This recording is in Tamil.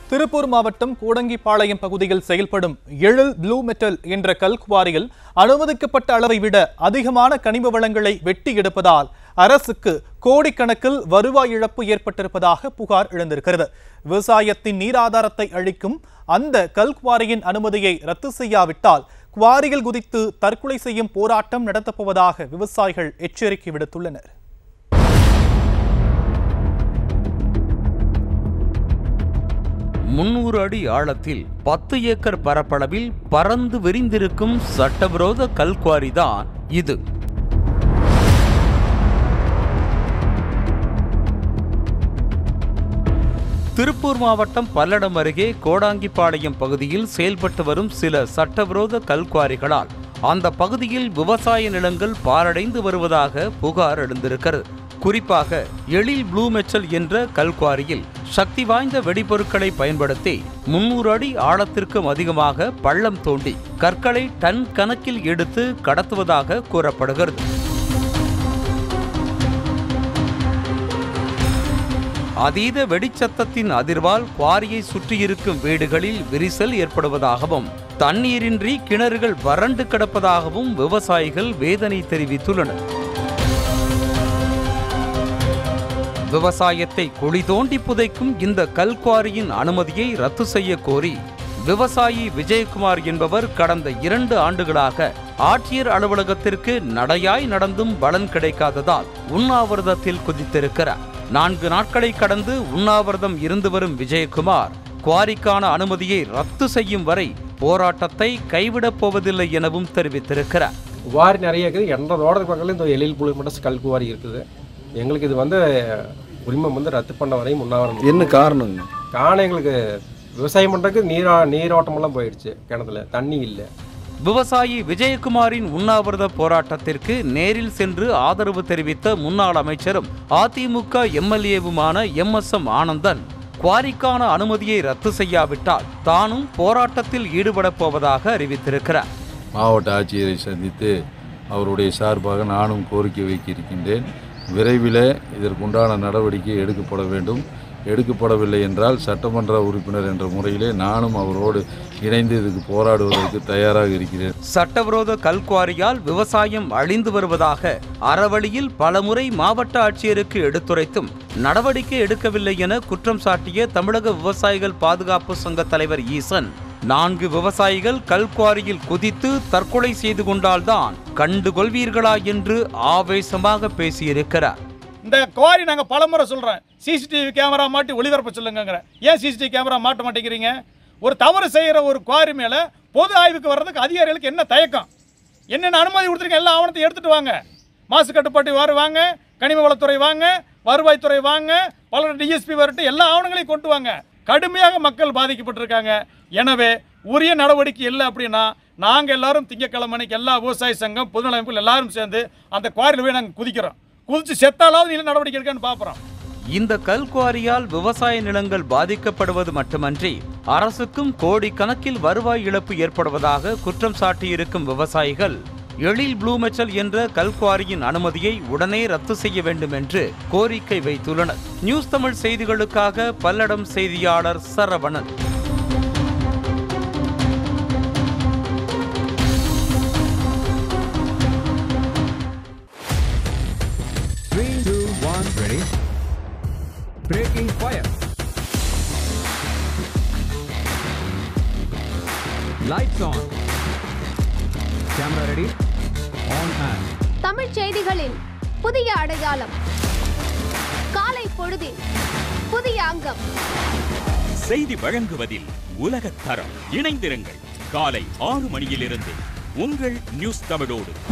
திருப்பூர் மாவட்டம் கூடங்கிப்பாளையம் பகுதியில் செயல்படும் எழில் ப்ளூ மெட்டல் என்ற கல்குவாரியில் அனுமதிக்கப்பட்ட அளவை விட அதிகமான கனிம வளங்களை வெட்டி எடுப்பதால் அரசுக்கு கோடிக்கணக்கில் வருவாய் இழப்பு ஏற்பட்டிருப்பதாக புகார் எழுந்திருக்கிறது விவசாயத்தின் நீராதாரத்தை அழிக்கும் அந்த கல்குவாரியின் அனுமதியை ரத்து செய்யாவிட்டால் குவாரியில் குதித்து தற்கொலை செய்யும் போராட்டம் நடத்தப்போவதாக விவசாயிகள் எச்சரிக்கை விடுத்துள்ளனர் முன்னூறு அடி ஆழத்தில் பத்து ஏக்கர் பரப்பளவில் பறந்து விரிந்திருக்கும் சட்டவிரோத கல்குவாரிதான் இது திருப்பூர் மாவட்டம் பல்லடம் அருகே கோடாங்கிப்பாளையம் பகுதியில் செயல்பட்டு வரும் சில சட்டவிரோத கல்குவாரிகளால் அந்த பகுதியில் விவசாய நிலங்கள் பாரடைந்து வருவதாக புகார் எழுந்திருக்கிறது குறிப்பாக எழில் ப்ளூ மெச்சல் என்ற கல்குவாரியில் சக்தி வாய்ந்த வெடிபொருட்களை பயன்படுத்தி முன்னூறு அடி ஆழத்திற்கும் அதிகமாக பள்ளம் தோண்டி கற்களை டன் கணக்கில் எடுத்து கடத்துவதாக கூறப்படுகிறது அதீத வெடிச்சத்தத்தின் அதிர்வால் குவாரியை சுற்றியிருக்கும் வீடுகளில் விரிசல் ஏற்படுவதாகவும் தண்ணீரின்றி கிணறுகள் வறண்டு கிடப்பதாகவும் விவசாயிகள் வேதனை தெரிவித்துள்ளனர் விவசாயத்தை குழி தோண்டி புதைக்கும் இந்த கல்குவாரியின் அனுமதியை ரத்து செய்ய கோரி விவசாயி விஜயகுமார் என்பவர் கடந்த இரண்டு ஆண்டுகளாக ஆட்சியர் அலுவலகத்திற்கு நடையாய் நடந்தும் பலன் கிடைக்காததால் உண்ணாவிரதத்தில் குதித்திருக்கிறார் நான்கு நாட்களை கடந்து உண்ணாவிரதம் இருந்து வரும் விஜயகுமார் குவாரிக்கான அனுமதியை ரத்து செய்யும் வரை போராட்டத்தை கைவிடப் போவதில்லை எனவும் தெரிவித்திருக்கிறார் குவாரி நிறைய இருக்குது எண்பது ஓடத்துக்கு பக்கத்தில் இந்த எழில் புலி மட்டும் கல் குவாரி இருக்குது எங்களுக்கு இது வந்து உரிமம் வந்து ரத்து பண்ண வரையும் உண்ணாவிரம் என்ன காரணங்க காரணம் எங்களுக்கு விவசாயம் பண்ணுறதுக்கு நீரா நீரோட்டமெல்லாம் போயிடுச்சு கிணத்துல தண்ணி இல்லை விவசாயி விஜயகுமாரின் உண்ணாவிரத போராட்டத்திற்கு நேரில் சென்று ஆதரவு தெரிவித்த முன்னாள் அமைச்சரும் அதிமுக எம்எல்ஏவுமான எம் எஸ் எம் ஆனந்தன் குவாரிக்கான அனுமதியை ரத்து செய்யாவிட்டால் தானும் போராட்டத்தில் ஈடுபடப் போவதாக அறிவித்திருக்கிறார் மாவட்ட ஆட்சியரை சந்தித்து அவருடைய சார்பாக நானும் கோரிக்கை வைக்கியிருக்கின்றேன் விரைவில் இதற்குண்டான நடவடிக்கை எடுக்கப்பட வேண்டும் எடுக்கப்படவில்லை என்றால் சட்டமன்ற உறுப்பினர் என்ற முறையிலே நானும் அவரோடு இணைந்து இதுக்கு போராடுவதற்கு தயாராக இருக்கிறேன் சட்டவிரோத கல்குவாரியால் விவசாயம் அழிந்து வருவதாக அறவழியில் பலமுறை மாவட்ட ஆட்சியருக்கு எடுத்துரைத்தும் நடவடிக்கை எடுக்கவில்லை என குற்றம் சாட்டிய தமிழக விவசாயிகள் பாதுகாப்பு சங்க தலைவர் ஈசன் நான்கு விவசாயிகள் கல்குவாரியில் குதித்து தற்கொலை செய்து கொண்டால்தான் கண்டுகொள்வீர்களா என்று ஆவேசமாக பேசியிருக்கிறார் இந்த குவாரி நாங்கள் பலமுறை சொல்கிறோம் சிசிடிவி கேமரா மாட்டி ஒளிபரப்ப சொல்லுங்கங்கிற ஏன் சிசிடிவி கேமரா மாட்ட மாட்டேங்கிறீங்க ஒரு தவறு செய்கிற ஒரு குவாரி மேலே பொது ஆய்வுக்கு வர்றதுக்கு அதிகாரிகளுக்கு என்ன தயக்கம் என்னென்ன அனுமதி கொடுத்துருக்க எல்லா ஆவணத்தையும் எடுத்துகிட்டு வாங்க மாசு கட்டுப்பாட்டு வாரு வாங்க கனிம வளத்துறை வாங்க வருவாய்த்துறை வாங்க பல டிஎஸ்பி வரட்டும் எல்லா ஆவணங்களையும் கொண்டு வாங்க கடுமையாக மக்கள் பாதிக்கப்பட்டிருக்காங்க எனவே உரிய நடவடிக்கை இல்லை அப்படின்னா நாங்கள் எல்லாரும் திங்கக்கிழமை அன்னைக்கு எல்லா விவசாய சங்கம் பொதுநல அமைப்புகள் எல்லாரும் சேர்ந்து அந்த குவாரியில் போய் நாங்கள் குதிக்கிறோம் குதிச்சு செத்தாலாவது இல்லை நடவடிக்கை எடுக்கான்னு பார்க்குறோம் இந்த கல்குவாரியால் விவசாய நிலங்கள் பாதிக்கப்படுவது மட்டுமன்றி அரசுக்கும் கோடிக்கணக்கில் வருவாய் இழப்பு ஏற்படுவதாக குற்றம் சாட்டியிருக்கும் விவசாயிகள் எழில் ப்ளூ மெச்சல் என்ற கல்குவாரியின் அனுமதியை உடனே ரத்து செய்ய வேண்டும் என்று கோரிக்கை வைத்துள்ளனர் நியூஸ் தமிழ் செய்திகளுக்காக பல்லடம் செய்தியாளர் Saravanan Three, two, one, ready. Breaking fire. Lights on. Camera ready. On and. தமிழ்ச் செய்திகளின் புதிய அடையாளம் காலை பொழுதின் புதிய அங்கம் செய்தி வழங்குவதில் உலகத் தரம் இணைந்திருங்கள் காலை ஆறு மணியிலிருந்து உங்கள் நியூஸ் தமிழோடு